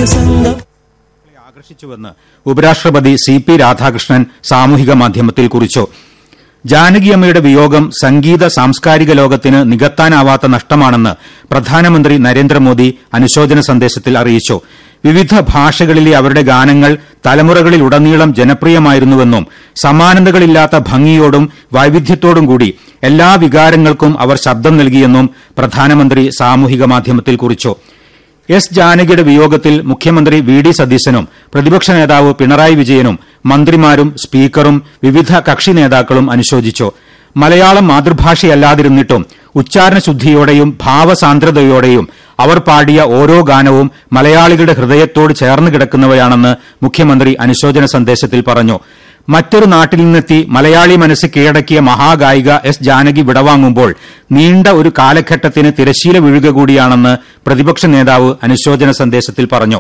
സംഘം ആകർഷിച്ചുവെന്ന് ഉപരാഷ്ട്രപതി C P Radhakrishnan സാമൂഹിക മാധ്യമത്തിൽ കുറിച്ചു ജാനകിയമ്മയുടെ വിയോഗം സംഗീത സാംസ്കാരിക ലോകത്തിന് നികത്താനാവാത്ത നഷ്ടമാണെന്ന് പ്രധാനമന്ത്രി നരേന്ദ്രമോദി അനുശോചന സന്ദേശത്തിൽ അറിയിച്ചു വിവിധ ഭാഷകളിലെ അവരുടെ ഗാനങ്ങൾ തലമുറകളിലുടനീളം ജനപ്രിയമായിരുന്നുവെന്നും സമാനതകളില്ലാത്ത ഭംഗിയോടും വൈവിധ്യത്തോടും കൂടി എല്ലാ വികാരങ്ങൾക്കും അവർ ശബ്ദം നൽകിയെന്നും പ്രധാനമന്ത്രി സാമൂഹിക മാധ്യമത്തിൽ കുറിച്ചു എസ് ജാനകിയുടെ വിയോഗത്തിൽ മുഖ്യമന്ത്രി വി ഡി സതീശനും പ്രതിപക്ഷ നേതാവ് പിണറായി വിജയനും മന്ത്രിമാരും സ്പീക്കറും വിവിധ കക്ഷി നേതാക്കളും അനുശോചിച്ചു മലയാളം മാതൃഭാഷയല്ലാതിരുന്നിട്ടും ഉച്ചാരണശുദ്ധിയോടെയും ഭാവസാന്ദ്രതയോടെയും അവർ പാടിയ ഓരോ ഗാനവും മലയാളികളുടെ ഹൃദയത്തോട് ചേർന്ന് കിടക്കുന്നവയാണെന്ന് മുഖ്യമന്ത്രി അനുശോചന സന്ദേശത്തിൽ പറഞ്ഞു മറ്റൊരു നാട്ടിൽ നിന്നെത്തി മലയാളി മനസ്സ് കീഴടക്കിയ മഹാഗായിക എസ് ജാനകി വിടവാങ്ങുമ്പോൾ നീണ്ട ഒരു കാലഘട്ടത്തിന് തിരശീല വീഴുക കൂടിയാണെന്ന് പ്രതിപക്ഷ നേതാവ് അനുശോചന സന്ദേശത്തിൽ പറഞ്ഞു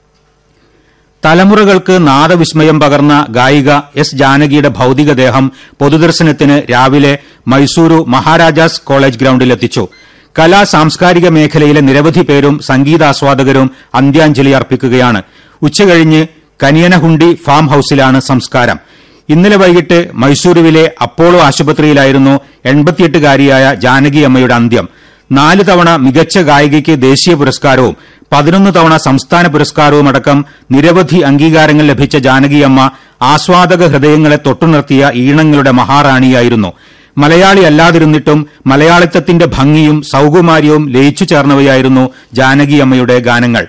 തലമുറകൾക്ക് നാദവിസ്മയം പകർന്ന ഗായിക എസ് ജാനകിയുടെ ഭൌതികദേഹം പൊതുദർശനത്തിന് രാവിലെ മൈസൂരു മഹാരാജാസ് കോളേജ് ഗ്രൌണ്ടിലെത്തിച്ചു കലാ സാംസ്കാരിക മേഖലയിലെ നിരവധി പേരും സംഗീതാസ്വാദകരും അന്ത്യാഞ്ജലി അർപ്പിക്കുകയാണ് ഉച്ചകഴിഞ്ഞ് കനിയനഹുണ്ടി ഫാം ഹൌസിലാണ് സംസ്കാരം ഇന്നലെ വൈകിട്ട് മൈസൂരുവിലെ അപ്പോളോ ആശുപത്രിയിലായിരുന്നു എൺപത്തിയെട്ടുകാരിയായ ജാനകി അമ്മയുടെ അന്ത്യം നാല് തവണ മികച്ച ഗായികയ്ക്ക് ദേശീയ പുരസ്കാരവും പതിനൊന്ന് തവണ സംസ്ഥാന പുരസ്കാരവും അടക്കം നിരവധി അംഗീകാരങ്ങൾ ലഭിച്ച ജാനകിയമ്മ ആസ്വാദക ഹൃദയങ്ങളെ തൊട്ടുണർത്തിയ ഈണങ്ങളുടെ മഹാറാണിയായിരുന്നു മലയാളി അല്ലാതിരുന്നിട്ടും മലയാളിത്തത്തിന്റെ ഭംഗിയും സൌകുമാര്യവും ലയിച്ചു ചേർന്നവയായിരുന്നു ജാനകിയമ്മയുടെ ഗാനങ്ങൾ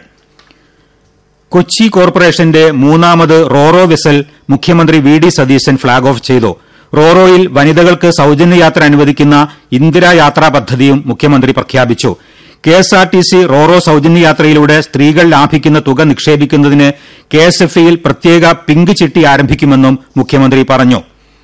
കൊച്ചി കോർപ്പറേഷന്റെ മൂന്നാമത് റോറോ വെസൽ മുഖ്യമന്ത്രി V D Satheesan flag off ചെയ്തു റോറോയിൽ വനിതകൾക്ക് സൌജന്യ യാത്ര അനുവദിക്കുന്ന ഇന്ദിരാ യാത്രാ പദ്ധതിയും മുഖ്യമന്ത്രി പ്രഖ്യാപിച്ചു കെഎസ്ആർടിസി റോറോ സൌജന്യ യാത്രയിലൂടെ സ്ത്രീകൾ ലാഭിക്കുന്ന തുക നിക്ഷേപിക്കുന്നതിന് കെഎസ്എഫ്ഇയിൽ പ്രത്യേക പിങ്ക് ചിട്ടി ആരംഭിക്കുമെന്നും മുഖ്യമന്ത്രി പറഞ്ഞു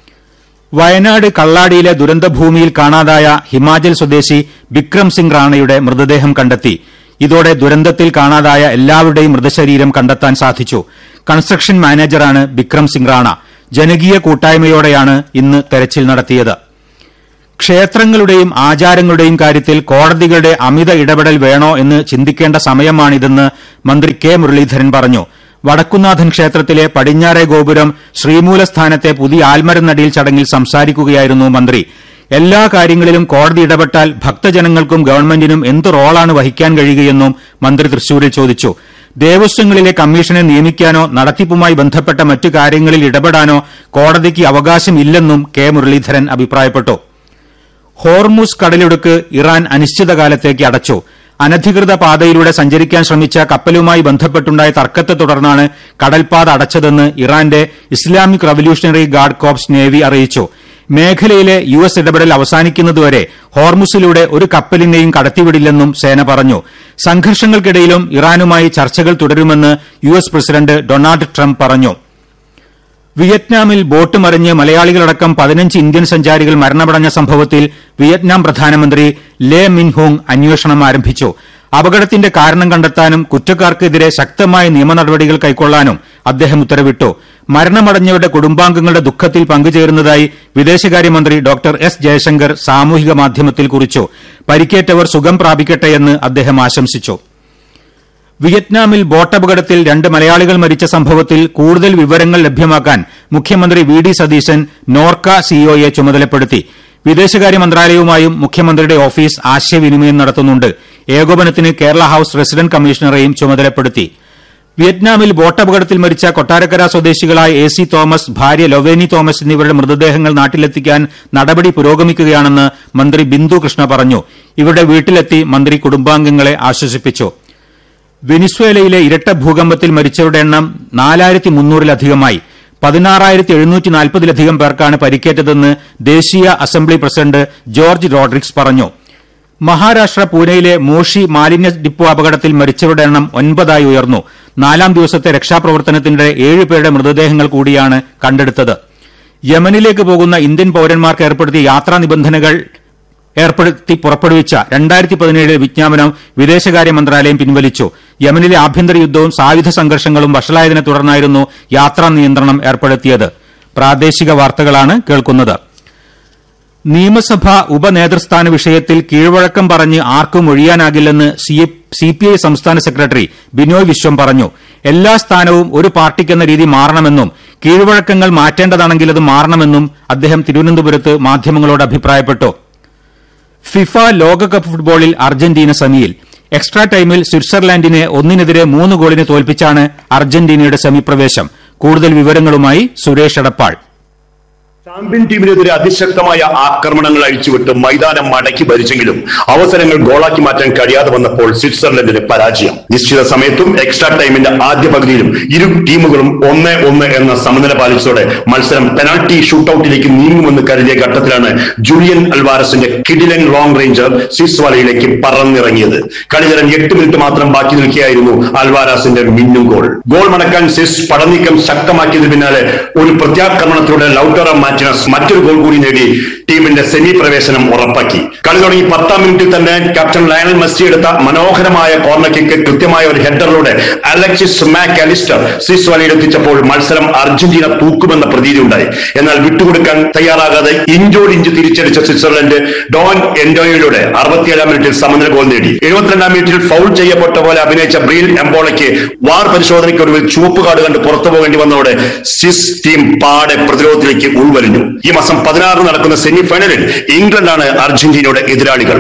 വയനാട് കള്ളാടിയിലെ ദുരന്തഭൂമിയിൽ കാണാതായ ഹിമാചൽ സ്വദേശി ബിക്രം സിംഗ് റാണയുടെ മൃതദേഹം കണ്ടെത്തി ഇതോടെ ദുരന്തത്തിൽ കാണാതായ എല്ലാവരുടെയും മൃതശരീരം കണ്ടെത്താൻ സാധിച്ചു കൺസ്ട്രക്ഷൻ മാനേജറാണ് ബിക്രം സിംഗ് റാണ ജനകീയ കൂട്ടായ്മയോടെയാണ് ഇന്ന് തെരച്ചിൽ നടത്തിയത് ക്ഷേത്രങ്ങളുടെയും ആചാരങ്ങളുടെയും കാര്യത്തിൽ കോടതികളുടെ അമിത ഇടപെടൽ വേണോ എന്ന് ചിന്തിക്കേണ്ട സമയമാണിതെന്ന് മന്ത്രി കെ മുരളീധരൻ പറഞ്ഞു വടക്കുന്നാഥൻ ക്ഷേത്രത്തിലെ പടിഞ്ഞാറേ ഗോപുരം ശ്രീമൂലസ്ഥാനത്തെ പുതിയ ആൽമരനടിയിൽ ചടങ്ങിൽ സംസാരിക്കുകയായിരുന്നു മന്ത്രി എല്ലാ കാര്യങ്ങളിലും കോടതി ഇടപെട്ടാൽ ഭക്തജനങ്ങൾക്കും ഗവൺമെന്റിനും എന്ത് റോളാണ് വഹിക്കാൻ കഴിയുകയെന്നും മന്ത്രി തൃശൂരിൽ ചോദിച്ചു ദേവസ്വങ്ങളിലെ കമ്മീഷനെ നിയമിക്കാനോ നടത്തിപ്പുമായി ബന്ധപ്പെട്ട മറ്റു കാര്യങ്ങളിൽ ഇടപെടാനോ കോടതിക്ക് അവകാശമില്ലെന്നും കെ മുരളീധരൻ അഭിപ്രായപ്പെട്ടു ഹോർമുസ് കടലിടുക്ക് ഇറാൻ അനിശ്ചിതകാലത്തേക്ക് അടച്ചു അനധികൃത പാതയിലൂടെ സഞ്ചരിക്കാൻ ശ്രമിച്ച കപ്പലുമായി ബന്ധപ്പെട്ടുണ്ടായ തർക്കത്തെ തുടർന്നാണ് കടൽപാത അടച്ചതെന്ന് ഇറാന്റെ Islamic revolutionary guard corps navy അറിയിച്ചു മേഖലയിലെ യു എസ് ഇടപെടൽ അവസാനിക്കുന്നതുവരെ ഹോർമുസിലൂടെ ഒരു കപ്പലിനെയും കടത്തിവിടില്ലെന്നും സേന പറഞ്ഞു സംഘർഷങ്ങൾക്കിടയിലും ഇറാനുമായി ചർച്ചകൾ തുടരുമെന്ന് U S president Donald Trump പറഞ്ഞു വിയറ്റ്നാമിൽ ബോട്ട് മറിഞ്ഞ് മലയാളികളടക്കം പതിനഞ്ച് ഇന്ത്യൻ സഞ്ചാരികൾ മരണമടഞ്ഞ സംഭവത്തിൽ വിയറ്റ്നാം പ്രധാനമന്ത്രി ലേ മിൻഹോങ് അന്വേഷണം ആരംഭിച്ചു അപകടത്തിന്റെ കാരണം കണ്ടെത്താനും കുറ്റക്കാർക്കെതിരെ ശക്തമായ നിയമ നടപടികൾ കൈക്കൊള്ളാനും അദ്ദേഹം ഉത്തരവിട്ടു മരണമടഞ്ഞവരുടെ കുടുംബാംഗങ്ങളുടെ ദുഃഖത്തിൽ പങ്കുചേരുന്നതായി വിദേശകാര്യമന്ത്രി ഡോക്ടർ എസ് ജയശങ്കർ സാമൂഹിക മാധ്യമത്തിൽ കുറിച്ചു പരിക്കേറ്റവർ സുഖം പ്രാപിക്കട്ടെയെന്ന് അദ്ദേഹം ആശംസിച്ചു വിയറ്റ്നാമിൽ ബോട്ടപകടത്തിൽ രണ്ട് മലയാളികൾ മരിച്ച സംഭവത്തിൽ കൂടുതൽ വിവരങ്ങൾ ലഭ്യമാക്കാൻ മുഖ്യമന്ത്രി വി ഡി സതീശൻ നോർക്ക സിഇഒയെ ചുമതലപ്പെടുത്തി വിദേശകാര്യ മന്ത്രാലയവുമായും മുഖ്യമന്ത്രിയുടെ ഓഫീസ് ആശയവിനിമയം നടത്തുന്നുണ്ട് ഏകോപനത്തിന് കേരള ഹൌസ് റെസിഡന്റ് കമ്മീഷണറെയും ചുമതലപ്പെടുത്തി വിയറ്റ്നാമിൽ ബോട്ടപകടത്തിൽ മരിച്ച കൊട്ടാരക്കര സ്വദേശികളായ എ സി തോമസ് ഭാര്യ ലൊവേനി തോമസ് എന്നിവരുടെ മൃതദേഹങ്ങൾ നാട്ടിലെത്തിക്കാൻ നടപടി പുരോഗമിക്കുകയാണെന്ന് മന്ത്രി ബിന്ദു കൃഷ്ണ പറഞ്ഞു ഇവരുടെ വീട്ടിലെത്തി മന്ത്രി കുടുംബാംഗങ്ങളെ ആശ്വസിപ്പിച്ചു വെനിസ്വേലയിലെ ഇരട്ട ഭൂകമ്പത്തിൽ മരിച്ചവരുടെ എണ്ണം നാലായിരത്തി മുന്നൂറിലധികമായി പതിനാറായിരത്തി എഴുന്നൂറ്റി നാൽപ്പതിലധികം പേർക്കാണ് പരിക്കേറ്റതെന്ന് ദേശീയ അസംബ്ലി പ്രസിഡന്റ് ജോർജ് റോഡ്രിക്സ് പറഞ്ഞു മഹാരാഷ്ട്ര പൂനെയിലെ മോഷി മാലിന്യ ഡിപ്പോ അപകടത്തിൽ മരിച്ചവരുടെ എണ്ണം ഒൻപതായി ഉയർന്നു നാലാം ദിവസത്തെ രക്ഷാപ്രവർത്തനത്തിനിടെ ഏഴുപേരുടെ മൃതദേഹങ്ങൾ കൂടിയാണ് കണ്ടെടുത്തത് യമനിലേക്ക് പോകുന്ന ഇന്ത്യൻ പൌരന്മാർക്ക് ഏർപ്പെടുത്തിയ യാത്രാ നിബന്ധനകൾ ഏർപ്പെടുത്തി പുറപ്പെടുവിച്ച രണ്ടായിരത്തി പതിനേഴിലെ വിജ്ഞാപനം വിദേശകാര്യ മന്ത്രാലയം പിൻവലിച്ചു യമനിലെ ആഭ്യന്തര യുദ്ധവും സായുധ സംഘർഷങ്ങളും വഷളായതിനെ തുടർന്നായിരുന്നു യാത്രാ നിയന്ത്രണം ഏർപ്പെടുത്തിയത് പ്രാദേശിക വാർത്തകളാണ് കേൾക്കുന്നത് നിയമസഭാ ഉപനേതൃസ്ഥാന വിഷയത്തിൽ കീഴ്വഴക്കം പറഞ്ഞ് ആർക്കും ഒഴിയാനാകില്ലെന്ന് സിപിഐ സംസ്ഥാന സെക്രട്ടറി ബിനോയ് വിശ്വം പറഞ്ഞു എല്ലാ സ്ഥാനവും ഒരു പാർട്ടിക്കെന്ന രീതി മാറണമെന്നും കീഴ്വഴക്കങ്ങൾ മാറ്റേണ്ടതാണെങ്കിൽ അത് മാറണമെന്നും അദ്ദേഹം തിരുവനന്തപുരത്ത് മാധ്യമങ്ങളോട് അഭിപ്രായപ്പെട്ടു ഫിഫ ലോകകപ്പ് ഫുട്ബോളിൽ അർജന്റീന സെമിയിൽ എക്സ്ട്രാ ടൈമിൽ സ്വിറ്റ്സർലാൻഡിനെ ഒന്നിനെതിരെ മൂന്ന് ഗോളിന് തോൽപ്പിച്ചാണ് അർജന്റീനയുടെ സെമി പ്രവേശം കൂടുതൽ വിവരങ്ങളുമായി സുരേഷ് എടപ്പാൾ ചാമ്പ്യൻ ടീമിനെതിരെ അതിശക്തമായ ആക്രമണങ്ങൾ അഴിച്ചുവിട്ട് മൈതാനം മടക്കി ഭരിച്ചെങ്കിലും അവസരങ്ങൾ ഗോളാക്കി മാറ്റാൻ കഴിയാതെ വന്നപ്പോൾ സ്വിറ്റ്സർലൻഡിന് പരാജയം നിശ്ചിത സമയത്തും എക്സ്ട്രാ ടൈമിന്റെ ആദ്യ പകുതിയിലും ഇരു ടീമുകളും ഒന്ന് ഒന്ന് എന്ന സമനില പാലിച്ചതോടെ മത്സരം പെനാൾട്ടി ഷൂട്ടൌട്ടിലേക്ക് നീങ്ങുമെന്ന് കരുതിയ ഘട്ടത്തിലാണ് ജൂലിയൻ അൽവാരസിന്റെ കിഡിലൻ ലോങ് റേഞ്ചർ സ്വിസ് വലയിലേക്ക് പറന്നിറങ്ങിയത് കളിതരൻ എട്ട് മിനിറ്റ് മാത്രം ബാക്കി നിൽക്കുകയായിരുന്നു അൽവാരാസിന്റെ മിന്നും ഗോൾ ഗോൾ മടക്കാൻ സ്വിസ് പടനീക്കം ശക്തമാക്കിയതിന് പിന്നാലെ ഒരു പ്രത്യാക്രമണത്തിലൂടെ ലൌട്ടറ മാറ്റിനസ് മറ്റൊരു ഗോൾ കൂടി നേടി ടീമിന്റെ സെമി പ്രവേശനം ഉറപ്പാക്കി കളി തുടങ്ങി പത്താം മിനിറ്റിൽ തന്നെ ക്യാപ്റ്റൻ ലയണൽ മെസ്സി എടുത്ത മനോഹരമായ കോർണർ കിക്ക് കൃത്യമായ ഒരു ഹെഡറിലൂടെ അലക്സിസ് മാക് അലിസ്റ്റർ സ്വിസ് വലയിലെത്തിച്ചപ്പോൾ മത്സരം അർജന്റീന തൂക്കുമെന്ന പ്രതീതി ഉണ്ടായി എന്നാൽ വിട്ടുകൊടുക്കാൻ തയ്യാറാകാതെ ഇഞ്ചോട് ഇഞ്ച് തിരിച്ചടിച്ച സ്വിറ്റ്സർലൻഡ് ഡോൺ എൻഡോയിലൂടെ അറുപത്തിയേഴാം മിനിറ്റിൽ സമനില ഗോൾ നേടി എഴുപത്തിരണ്ടാം മിനിറ്റിൽ ഫൗൾ ചെയ്യപ്പെട്ട പോലെ അഭിനയിച്ച ബ്രീൽ എംബോളയ്ക്ക് വാർ പരിശോധനയ്ക്കൊടുവിൽ ചുവപ്പ് കാർഡ് കണ്ട് പുറത്തു പോകേണ്ടി വന്നതോടെ സ്വിസ് ടീം പാടെ പ്രതിരോധത്തിലേക്ക് ഉൾവലിഞ്ഞു ഈ മാസം പതിനാറിന് നടക്കുന്ന സെമി ഫൈനലിൽ ഇംഗ്ലണ്ടാണ് അർജന്റീനയുടെ എതിരാളികൾ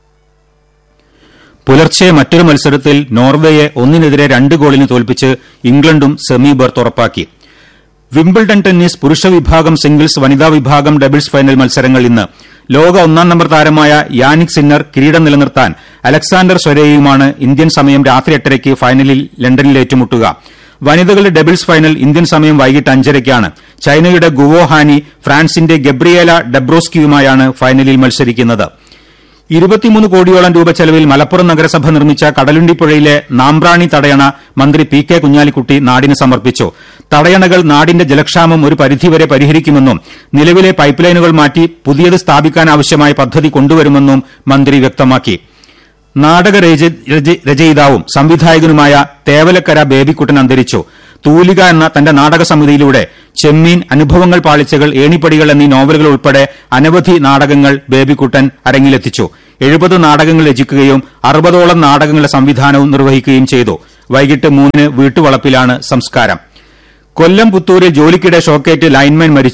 പുലർച്ചെ മറ്റൊരു മത്സരത്തിൽ നോർവേയെ ഒന്നിനെതിരെ രണ്ട് ഗോളിന് തോൽപ്പിച്ച് ഇംഗ്ലണ്ടും സെമി ബർത്ത് ഉറപ്പാക്കി വിംബിൾഡൺ ടെന്നീസ് പുരുഷ വിഭാഗം സിംഗിൾസ് വനിതാ വിഭാഗം ഡബിൾസ് ഫൈനൽ മത്സരങ്ങൾ ഇന്ന് ലോക ഒന്നാം നമ്പർ താരമായ യാനിക് സിന്നർ കിരീടം നിലനിർത്താൻ അലക്സാണ്ടർ സ്വരേയുമാണ് ഇന്ത്യൻ സമയം രാത്രി എട്ടരയ്ക്ക് ഫൈനലിൽ ലണ്ടനിൽ ഏറ്റുമുട്ടുക വനിതകളുടെ ഡബിൾസ് ഫൈനൽ ഇന്ത്യൻ സമയം വൈകിട്ട് അഞ്ചരയ്ക്കാണ് ചൈനയുടെ ഗുവോ ഹാനി ഫ്രാൻസിന്റെ ഗബ്രിയേല ഡബ്രോസ്കിയുമായാണ് ഫൈനലിൽ മത്സരിക്കുന്നത് ഇരുപത്തിമൂന്ന് കോടിയോളം രൂപ ചെലവിൽ മലപ്പുറം നഗരസഭ നിർമ്മിച്ച കടലുണ്ടിപ്പുഴയിലെ നാമ്പ്രാണി തടയണ മന്ത്രി പി കെ കുഞ്ഞാലിക്കുട്ടി നാടിന് സമർപ്പിച്ചു തടയണകൾ നാടിന്റെ ജലക്ഷാമം ഒരു പരിധിവരെ പരിഹരിക്കുമെന്നും നിലവിലെ പൈപ്പ് ലൈനുകൾ മാറ്റി പുതിയത് സ്ഥാപിക്കാനാവശ്യമായ പദ്ധതി കൊണ്ടുവരുമെന്നും മന്ത്രി വ്യക്തമാക്കി നാടക രചയിതാവും സംവിധായകനുമായ തേവലക്കര ബേബിക്കുട്ടൻ അന്തരിച്ചു തൂലിക എന്ന തന്റെ നാടക സമിതിയിലൂടെ ചെമ്മീൻ അനുഭവങ്ങൾ പാളിച്ചകൾ ഏണിപ്പടികൾ എന്നീ നോവലുകൾ ഉൾപ്പെടെ അനവധി നാടകങ്ങൾ ബേബിക്കുട്ടൻ അരങ്ങിലെത്തിച്ചു എഴുപത് നാടകങ്ങൾ രചിക്കുകയും അറുപതോളം നാടകങ്ങളുടെ സംവിധാനവും നിർവഹിക്കുകയും ചെയ്തു വൈകിട്ട് മൂന്നിന് വീട്ടുവളപ്പിലാണ് സംസ്കാരം കൊല്ലം പുത്തൂരിൽ ജോലിക്കിടെ ഷോക്കേറ്റ് ലൈൻമാൻ മരിച്ചു